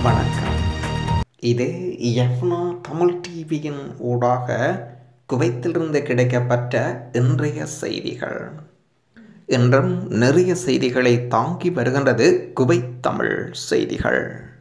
வணக்கம் இது எஃப்னா தமிழ் டிவியின் ஊடாக குவைத்திலிருந்து கிடைக்கப்பட்ட இன்றைய செய்திகள் இன்றும் நிறைய செய்திகளை தாங்கி வருகின்றது குவைத் தமிழ் செய்திகள்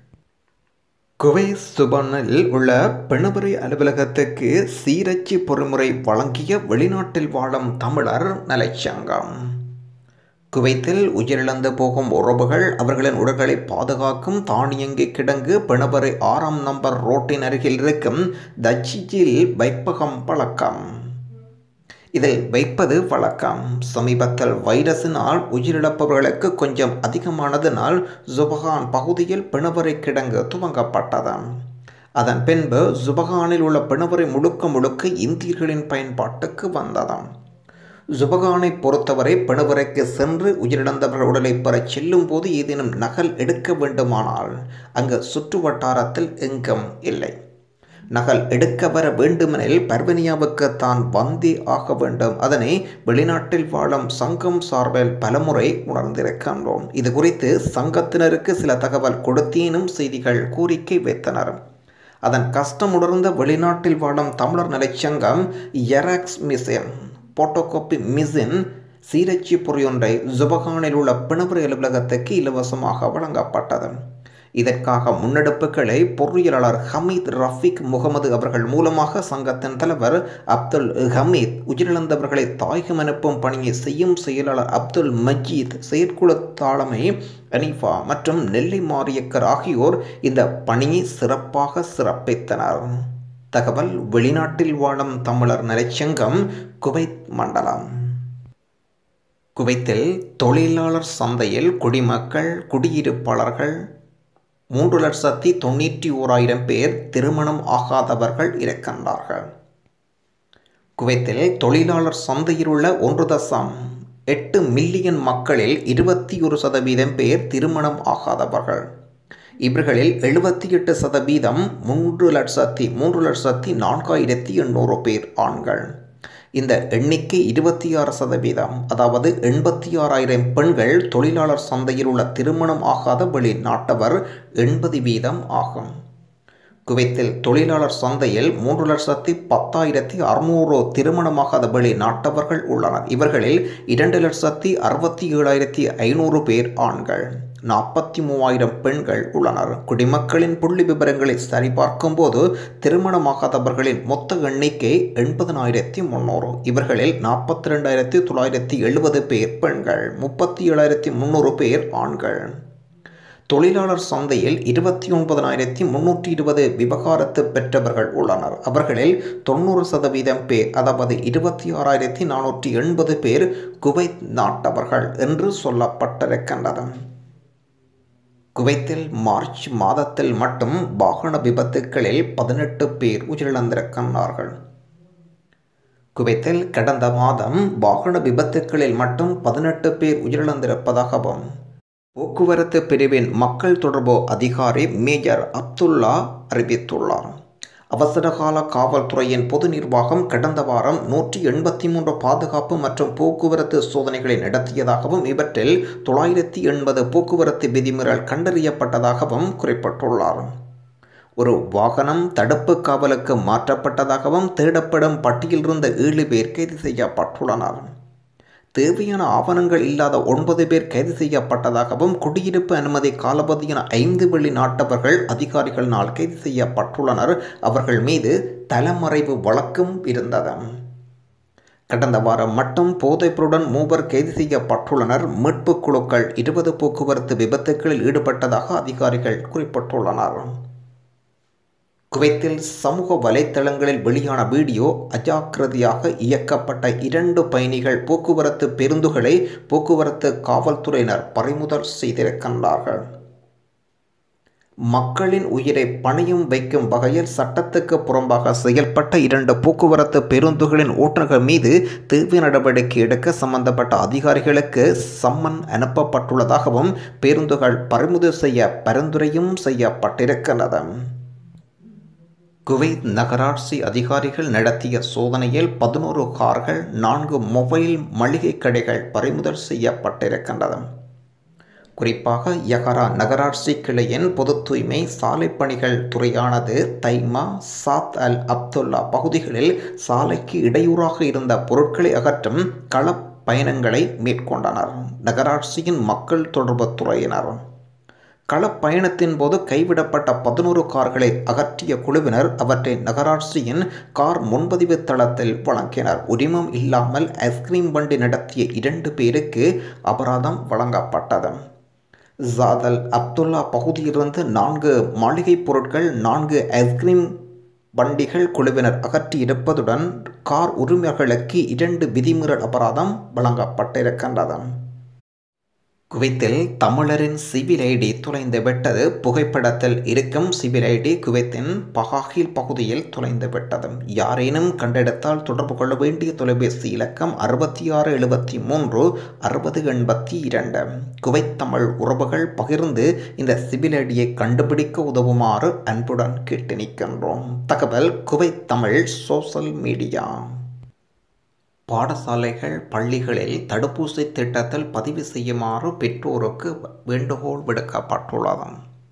குவைத் சுபனில் உள்ள பெணுபுரி அலுவலகத்துக்கு சீரச்சி பொறிமுறை வழங்கிய வெளிநாட்டில் வாழும் தமிழர் நலச்சங்கம் குவைத்தில் உயிரிழந்து போகும் உறவுகள் அவர்களின் உடல்களை பாதுகாக்கும் தானியங்கி கிடங்கு பிணவரை ஆறாம் நம்பர் ரோட்டின் அருகில் இருக்கும் தச்சிஜில் வைப்பகம் பழக்கம் இதில் வைப்பது வழக்கம் சமீபத்தில் வைரஸினால் உயிரிழப்பவர்களுக்கு கொஞ்சம் அதிகமானதினால் ஜுபகான் பகுதியில் பிணவரை கிடங்கு துவங்கப்பட்டது அதன் பின்பு ஜுபகானில் உள்ள பிணவரை முழுக்க முழுக்க இந்தியர்களின் பயன்பாட்டுக்கு வந்ததாம் ஜுபகானை பொறுத்தவரை பிணவரைக்கு சென்று உயிரிழந்தவர்கள் உடலை பெறச் செல்லும் போது ஏதேனும் நகல் எடுக்க வேண்டுமானால் அங்கு சுற்று வட்டாரத்தில் எங்கும் இல்லை நகல் எடுக்க வர வேண்டுமெனில் பர்வனியாவுக்கு தான் வந்தே ஆக வேண்டும் அதனை வெளிநாட்டில் வாழும் சங்கம் சார்பில் பலமுறை உணர்ந்திருக்கின்றோம் இது குறித்து சங்கத்தினருக்கு சில தகவல் கொடுத்தேனும் செய்திகள் கோரிக்கை வைத்தனர் அதன் கஷ்டம் உணர்ந்த வெளிநாட்டில் வாழும் தமிழர் நலைச்சங்கம் எராக்ஸ் மிஷன் போட்டோகாப்பி மிஷின் சீரச்சி பொறியொன்றை ஜுபகானில் உள்ள பிணவரை அலுவலகத்துக்கு இலவசமாக வழங்கப்பட்டது இதற்காக முன்னெடுப்புகளை பொறியியலாளர் ஹமீத் ரஃபீக் முகமது அவர்கள் மூலமாக சங்கத்தின் தலைவர் அப்துல் ஹமீத் உயிரிழந்தவர்களை தாயகம் அனுப்பும் பணியை செய்யும் செயலாளர் அப்துல் மஜீத் செயற்குழு தாளமை அனிஃபா மற்றும் நெல்லை மாரியக்கர் ஆகியோர் இந்த பணியை சிறப்பாக சிறப்பித்தனர் தகவல் வெளிநாட்டில் வாழும் தமிழர் நலச்சங்கம் குவைத் மண்டலம் குவைத்தில் தொழிலாளர் சந்தையில் குடிமக்கள் குடியிருப்பாளர்கள் மூன்று லட்சத்தி தொண்ணூற்றி ஓராயிரம் பேர் திருமணம் ஆகாதவர்கள் இருக்கின்றார்கள் குவைத்தில் தொழிலாளர் சந்தையில் உள்ள ஒன்று தசம் எட்டு மில்லியன் மக்களில் இருபத்தி ஒரு சதவீதம் பேர் திருமணம் ஆகாதவர்கள் இவர்களில் எழுபத்தி எட்டு சதவீதம் மூன்று லட்சத்தி மூன்று லட்சத்தி நான்காயிரத்தி எண்ணூறு பேர் ஆண்கள் இந்த எண்ணிக்கை இருபத்தி ஆறு சதவீதம் அதாவது எண்பத்தி ஆறாயிரம் பெண்கள் தொழிலாளர் சந்தையில் உள்ள திருமணம் ஆகாத வெளிநாட்டவர் எண்பது வீதம் ஆகும் குவைத்தில் தொழிலாளர் சந்தையில் மூன்று லட்சத்தி பத்தாயிரத்தி அறுநூறு திருமணமாகாத வெளிநாட்டவர்கள் உள்ளனர் இவர்களில் இரண்டு லட்சத்தி அறுபத்தி ஏழாயிரத்தி ஐநூறு பேர் ஆண்கள் நாற்பத்தி மூவாயிரம் பெண்கள் உள்ளனர் குடிமக்களின் புள்ளி விவரங்களை சரிபார்க்கும் போது திருமணமாகாதவர்களின் மொத்த எண்ணிக்கை எண்பதனாயிரத்தி முன்னூறு இவர்களில் நாற்பத்தி ரெண்டாயிரத்தி தொள்ளாயிரத்தி எழுபது பேர் பெண்கள் முப்பத்தி ஏழாயிரத்தி முன்னூறு பேர் ஆண்கள் தொழிலாளர் சந்தையில் இருபத்தி ஒன்பதனாயிரத்தி முன்னூற்றி இருபது விவகாரத்து பெற்றவர்கள் உள்ளனர் அவர்களில் தொண்ணூறு சதவீதம் பேர் அதாவது இருபத்தி ஆறாயிரத்தி நானூற்றி எண்பது பேர் குவைத் நாட்டவர்கள் என்று சொல்லப்பட்டிருக்கின்றன குவைத்தில் மார்ச் மாதத்தில் மட்டும் வாகன விபத்துக்களில் பதினெட்டு பேர் உயிரிழந்திருக்கின்றார்கள் குவைத்தில் கடந்த மாதம் வாகன விபத்துக்களில் மட்டும் பதினெட்டு பேர் உயிரிழந்திருப்பதாகவும் போக்குவரத்து பிரிவின் மக்கள் தொடர்பு அதிகாரி மேஜர் அப்துல்லா அறிவித்துள்ளார் அவசரகால காவல்துறையின் பொது நிர்வாகம் கடந்த வாரம் நூற்றி எண்பத்தி மூன்று பாதுகாப்பு மற்றும் போக்குவரத்து சோதனைகளை நடத்தியதாகவும் இவற்றில் தொள்ளாயிரத்தி எண்பது போக்குவரத்து விதிமுறைகள் கண்டறியப்பட்டதாகவும் குறிப்பிட்டுள்ளார் ஒரு வாகனம் தடுப்பு காவலுக்கு மாற்றப்பட்டதாகவும் தேடப்படும் பட்டியலிருந்த ஏழு பேர் கைது செய்யப்பட்டுள்ளனர் தேவையான ஆவணங்கள் இல்லாத ஒன்பது பேர் கைது செய்யப்பட்டதாகவும் குடியிருப்பு அனுமதி காலபதியான ஐந்து வெள்ளி நாட்டவர்கள் அதிகாரிகளினால் கைது செய்யப்பட்டுள்ளனர் அவர்கள் மீது தலைமறைவு வழக்கும் இருந்தது கடந்த வாரம் மட்டும் போதைப்பொருடன் மூவர் கைது செய்யப்பட்டுள்ளனர் மீட்பு குழுக்கள் இருபது போக்குவரத்து விபத்துகளில் ஈடுபட்டதாக அதிகாரிகள் குறிப்பிட்டுள்ளனர் குவைத்தில் சமூக வலைத்தளங்களில் வெளியான வீடியோ அஜாக்கிரதையாக இயக்கப்பட்ட இரண்டு பயணிகள் போக்குவரத்து பேருந்துகளை போக்குவரத்து காவல்துறையினர் பறிமுதல் செய்திருக்கின்றார்கள் மக்களின் உயிரை பணியும் வைக்கும் வகையில் சட்டத்துக்கு புறம்பாக செயல்பட்ட இரண்டு போக்குவரத்து பேருந்துகளின் ஓட்டுநர்கள் மீது தீவிர நடவடிக்கை எடுக்க சம்பந்தப்பட்ட அதிகாரிகளுக்கு சம்மன் அனுப்பப்பட்டுள்ளதாகவும் பேருந்துகள் பறிமுதல் செய்ய பரிந்துரையும் செய்யப்பட்டிருக்கிறது குவைத் நகராட்சி அதிகாரிகள் நடத்திய சோதனையில் பதினோரு கார்கள் நான்கு மொபைல் மளிகை கடைகள் பறிமுதல் செய்யப்பட்டிருக்கின்றன குறிப்பாக யகரா நகராட்சி கிளையின் பொது தூய்மை சாலை பணிகள் துறையானது தைமா சாத் அல் அப்துல்லா பகுதிகளில் சாலைக்கு இடையூறாக இருந்த பொருட்களை அகற்றும் களப் பயணங்களை மேற்கொண்டனர் நகராட்சியின் மக்கள் தொடர்பு துறையினர் களப்பயணத்தின் போது கைவிடப்பட்ட பதினோரு கார்களை அகற்றிய குழுவினர் அவற்றை நகராட்சியின் கார் முன்பதிவு தளத்தில் வழங்கினர் உரிமம் இல்லாமல் ஐஸ்கிரீம் வண்டி நடத்திய இரண்டு பேருக்கு அபராதம் வழங்கப்பட்டது ஜாதல் அப்துல்லா பகுதியிலிருந்து நான்கு மாளிகைப் பொருட்கள் நான்கு ஐஸ்கிரீம் வண்டிகள் குழுவினர் அகற்றி இருப்பதுடன் கார் உரிமையாளர்களுக்கு இரண்டு விதிமீறல் அபராதம் வழங்கப்பட்டிருக்கின்றது குவைத்தில் தமிழரின் சிவில் ஐடி தொலைந்து விட்டது புகைப்படத்தில் இருக்கும் சிவில் ஐடி குவைத்தின் பகாகில் பகுதியில் தொலைந்து விட்டது யாரேனும் கண்டெடுத்தால் தொடர்பு கொள்ள வேண்டிய தொலைபேசி இலக்கம் அறுபத்தி ஆறு எழுபத்தி மூன்று அறுபது எண்பத்தி இரண்டு குவைத் தமிழ் உறவுகள் பகிர்ந்து இந்த சிவில் ஐடியை கண்டுபிடிக்க உதவுமாறு அன்புடன் கேட்டு நிற்கின்றோம் தகவல் குவைத் தமிழ் சோசல் மீடியா பாடசாலைகள் பள்ளிகளில் தடுப்பூசி திட்டத்தில் பதிவு செய்யுமாறு பெற்றோருக்கு வேண்டுகோள் விடுக்கப்பட்டுள்ளது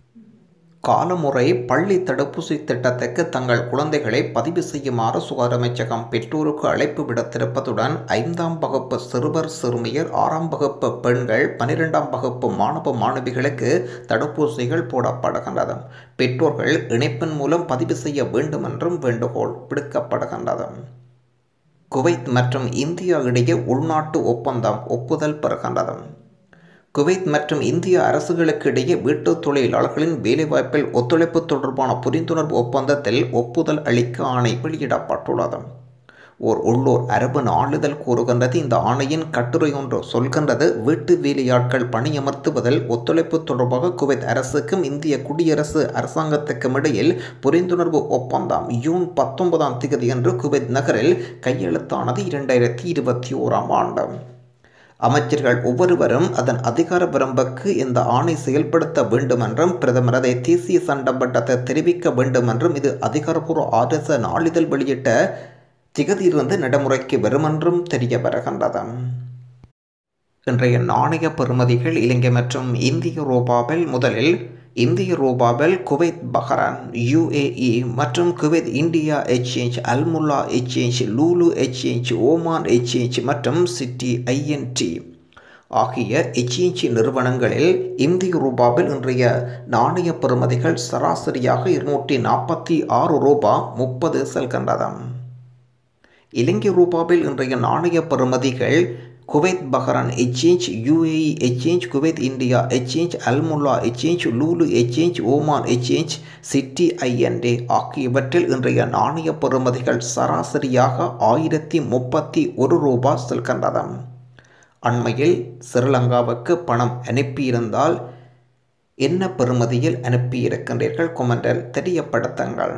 காலமுறை பள்ளி தடுப்பூசி திட்டத்துக்கு தங்கள் குழந்தைகளை பதிவு செய்யுமாறு சுகாதார அமைச்சகம் பெற்றோருக்கு அழைப்பு விடுத்திருப்பதுடன் ஐந்தாம் வகுப்பு சிறுவர் சிறுமியர் ஆறாம் வகுப்பு பெண்கள் பனிரெண்டாம் வகுப்பு மாணவ மாணவிகளுக்கு தடுப்பூசிகள் போடப்படுகின்றது பெற்றோர்கள் இணைப்பின் மூலம் பதிவு செய்ய வேண்டும் என்றும் வேண்டுகோள் விடுக்கப்படுகின்றது குவைத் மற்றும் இந்தியா இடையே உள்நாட்டு ஒப்பந்தம் ஒப்புதல் பெறுகின்றது குவைத் மற்றும் இந்திய அரசுகளுக்கு இடையே வீட்டுத் தொழிலாளர்களின் வேலைவாய்ப்பில் ஒத்துழைப்பு தொடர்பான புரிந்துணர்வு ஒப்பந்தத்தில் ஒப்புதல் அளிக்க ஆணை வெளியிடப்பட்டுள்ளது ஓர் உள்ளூர் அரபு நாளிதழ் கூறுகின்றது இந்த ஆணையின் கட்டுரை ஒன்று சொல்கின்றது வீட்டு வேலையாட்கள் பணியமர்த்துவதில் ஒத்துழைப்பு தொடர்பாக குவைத் அரசுக்கும் இந்திய குடியரசு அரசாங்கத்துக்கும் இடையில் புரிந்துணர்வு ஒப்பந்தம் ஜூன் பத்தொன்பதாம் தேதி அன்று குவைத் நகரில் கையெழுத்தானது இரண்டாயிரத்தி இருபத்தி ஓராம் ஆண்டு அமைச்சர்கள் ஒவ்வொருவரும் அதன் அதிகார வரம்புக்கு இந்த ஆணை செயல்படுத்த வேண்டும் என்றும் பிரதமர் அதை தேசிய சண்டப்பட்டத்தை தெரிவிக்க வேண்டும் என்றும் இது அதிகாரப்பூர்வ ஆர்எஸ் நாளிதழ் வெளியிட்ட திகதியிலிருந்து நடைமுறைக்கு வருமென்றும் தெரிய வருகின்றது இன்றைய நாணய பெறுமதிகள் இலங்கை மற்றும் இந்திய ரூபாவில் முதலில் இந்திய ரூபாவில் குவைத் பஹ்ரான் யுஏஇ மற்றும் Kuwait India exchange Al Mulla exchange Lulu exchange Oman exchange மற்றும் சிட்டி ஐஎன்டி ஆகிய எக்ஸ்சேஞ்ச் நிறுவனங்களில் இந்திய ரூபாவில் இன்றைய நாணய பெறுமதிகள் சராசரியாக இருநூற்றி நாற்பத்தி ஆறு ரூபா முப்பது செல்கின்றது இலங்கை ரூபாவில் இன்றைய நாணய பெறுமதிகள் Kuwait Bahrain exchange UAE exchange Kuwait India exchange Al Mulla exchange Lulu exchange Oman exchange city INT ஆகியவற்றில் இன்றைய நாணய பெறுமதிகள் சராசரியாக ஆயிரத்தி முப்பத்தி ஒரு ரூபாய் செல்கின்றது அண்மையில் ஸ்ரீலங்காவுக்கு பணம் அனுப்பியிருந்தால் என்ன பெறுமதியில் அனுப்பியிருக்கின்றீர்கள் கொமெண்டில் தெரியப்படுத்துங்கள்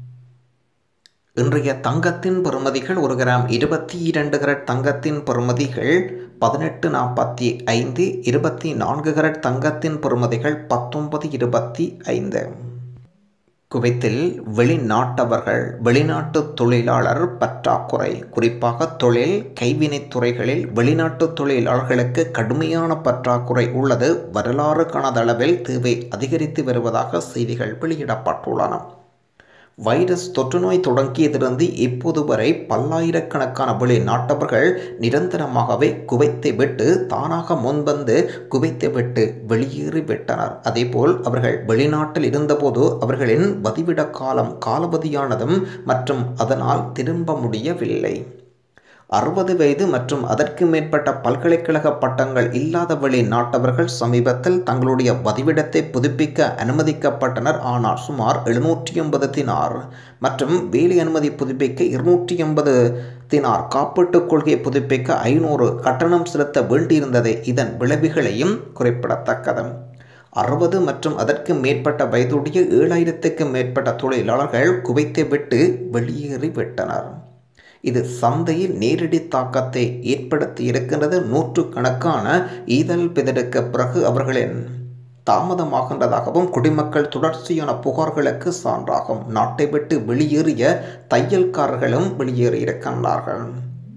இன்றைய தங்கத்தின் பெறுமதிகள் ஒரு கிராம் இருபத்தி இரண்டு கரட் தங்கத்தின் பெறுமதிகள் பதினெட்டு நாற்பத்தி ஐந்து இருபத்தி நான்கு கரட் தங்கத்தின் பெறுமதிகள் பத்தொன்பது இருபத்தி ஐந்து குவைத்தில் வெளிநாட்டவர்கள் வெளிநாட்டு தொழிலாளர் பற்றாக்குறை குறிப்பாக தொழில் கைவினைத் துறைகளில் வெளிநாட்டு தொழிலாளர்களுக்கு கடுமையான பற்றாக்குறை உள்ளது வரலாறு காணதளவில் தேவை அதிகரித்து வருவதாக செய்திகள் வெளியிடப்பட்டுள்ளன வைரஸ் தொற்றுநோய் தொடங்கியதிலிருந்து இப்போது வரை பல்லாயிரக்கணக்கான வெளிநாட்டவர்கள் நிரந்தரமாகவே குவைத்தை விட்டு தானாக முன்வந்து குவைத்தை விட்டு வெளியேறிவிட்டனர் அதேபோல் அவர்கள் வெளிநாட்டில் இருந்தபோது அவர்களின் வதிவிட காலம் காலவதியானதும் மற்றும் அதனால் திரும்ப முடியவில்லை அறுபது வயது மற்றும் அதற்கு மேற்பட்ட பல்கலைக்கழக பட்டங்கள் இல்லாத வெளிநாட்டவர்கள் சமீபத்தில் தங்களுடைய வதிவிடத்தை புதுப்பிக்க அனுமதிக்கப்பட்டனர் ஆனால் சுமார் எழுநூற்றி எண்பது தினார் மற்றும் வேலை அனுமதி புதுப்பிக்க இருநூற்றி எண்பது தினார் காப்பீட்டுக் கொள்கையை புதுப்பிக்க ஐநூறு கட்டணம் செலுத்த வேண்டியிருந்தது இதன் விளைவுகளையும் குறிப்பிடத்தக்கது அறுபது மற்றும் அதற்கு மேற்பட்ட வயதுடைய ஏழாயிரத்துக்கும் மேற்பட்ட தொழிலாளர்கள் குவைத்தை விட்டு வெளியேறிவிட்டனர் இது சந்தையில் நேரடி தாக்கத்தை ஏற்படுத்தி இருக்கின்றது நூற்றுக்கணக்கான ஈதல் பிதடுக்க பிறகு அவர்களின் தாமதமாகின்றதாகவும் குடிமக்கள் தொடர்ச்சியான புகார்களுக்கு சான்றாகும் நாட்டை விட்டு வெளியேறிய தையல்காரர்களும் வெளியேறியிருக்கின்றார்கள்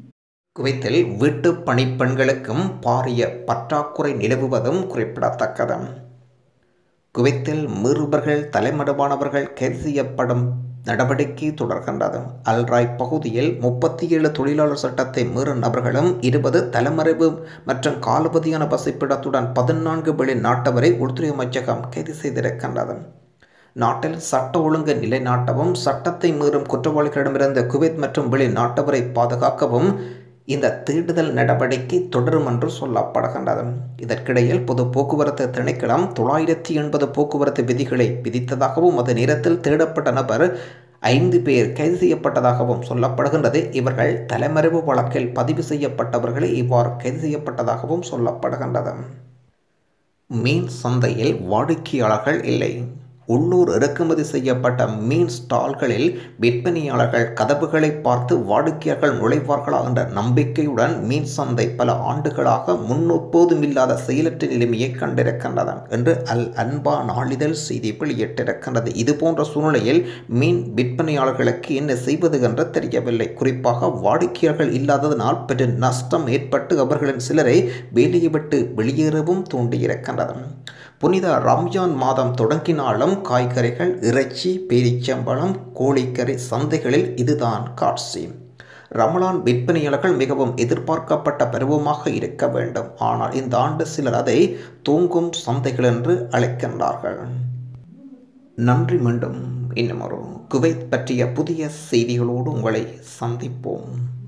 குவைத்தில் வீட்டு பணிப்பெண்களுக்கும் பாரிய பற்றாக்குறை நிலவுவதும் குறிப்பிடத்தக்கது குவைத்தில் மீறுபவர்கள் தலைமடுவானவர்கள் கைது செய்யப்படும் நடவடிக்கை தொடர்கின்றது அல்ராய் பகுதியில் முப்பத்தி ஏழு தொழிலாளர் சட்டத்தை மீறும் நபர்களும் இருபது தலைமறைவு மற்றும் காலபதியான வசிப்பிடத்துடன் பதினான்கு வெளிநாட்டவரை உள்துறை அமைச்சகம் கைது செய்திருக்கின்றது நாட்டில் சட்ட ஒழுங்கு நிலைநாட்டவும் சட்டத்தை மீறும் குற்றவாளிகளிடமிருந்து குவைத் மற்றும் வெளிநாட்டவரை பாதுகாக்கவும் இந்த தேடுதல் நடவடிக்கை தொடரும் என்று சொல்லப்படுகின்றது இதற்கிடையில் பொது போக்குவரத்து திணைக்களம் தொள்ளாயிரத்தி எண்பது போக்குவரத்து விதிகளை விதித்ததாகவும் அது நேரத்தில் தேடப்பட்ட நபர் ஐந்து பேர் கைது செய்யப்பட்டதாகவும் சொல்லப்படுகின்றது இவர்கள் தலைமறைவு வழக்கில் பதிவு செய்யப்பட்டவர்களே இவ்வாறு கைது செய்யப்பட்டதாகவும் சொல்லப்படுகின்றது மீன் சந்தையில் வாடிக்கையாளர்கள் இல்லை உள்ளூர் இறக்குமதி செய்யப்பட்ட மீன் ஸ்டால்களில் விற்பனையாளர்கள் கதவுகளை பார்த்து வாடிக்கையாளர்கள் நுழைவார்களா என்ற நம்பிக்கையுடன் மீன் சந்தை பல ஆண்டுகளாக முன்னொப்போதும் இல்லாத செயலற்ற நிலைமையை கண்டிருக்கின்றது என்று அல் அன்பா நாளிதழ் செய்தி வெளியிட்டிருக்கின்றது இது போன்ற சூழ்நிலையில் மீன் விற்பனையாளர்களுக்கு என்ன செய்வது என்று தெரியவில்லை குறிப்பாக வாடிக்கையாளர்கள் இல்லாததனால் பெரும் நஷ்டம் ஏற்பட்டு அவர்களின் சிலரை வேலையை விட்டு வெளியேறவும் தூண்டியிருக்கின்றது புனித ரம்ஜான் மாதம் தொடங்கினாலும் காய்கறிகள் இறைச்சி பேரிச்சம்பழம் கோழிக்கறி சந்தைகளில் இதுதான் காட்சி ரமலான் விற்பனையாளர்கள் மிகவும் எதிர்பார்க்கப்பட்ட பருவமாக இருக்க வேண்டும் ஆனால் இந்த ஆண்டு சிலர் அதை தூங்கும் சந்தைகள் என்று அழைக்கின்றார்கள் நன்றி மீண்டும் இன்னும் ஒரு குவைத் பற்றிய புதிய செய்திகளோடு உங்களை சந்திப்போம்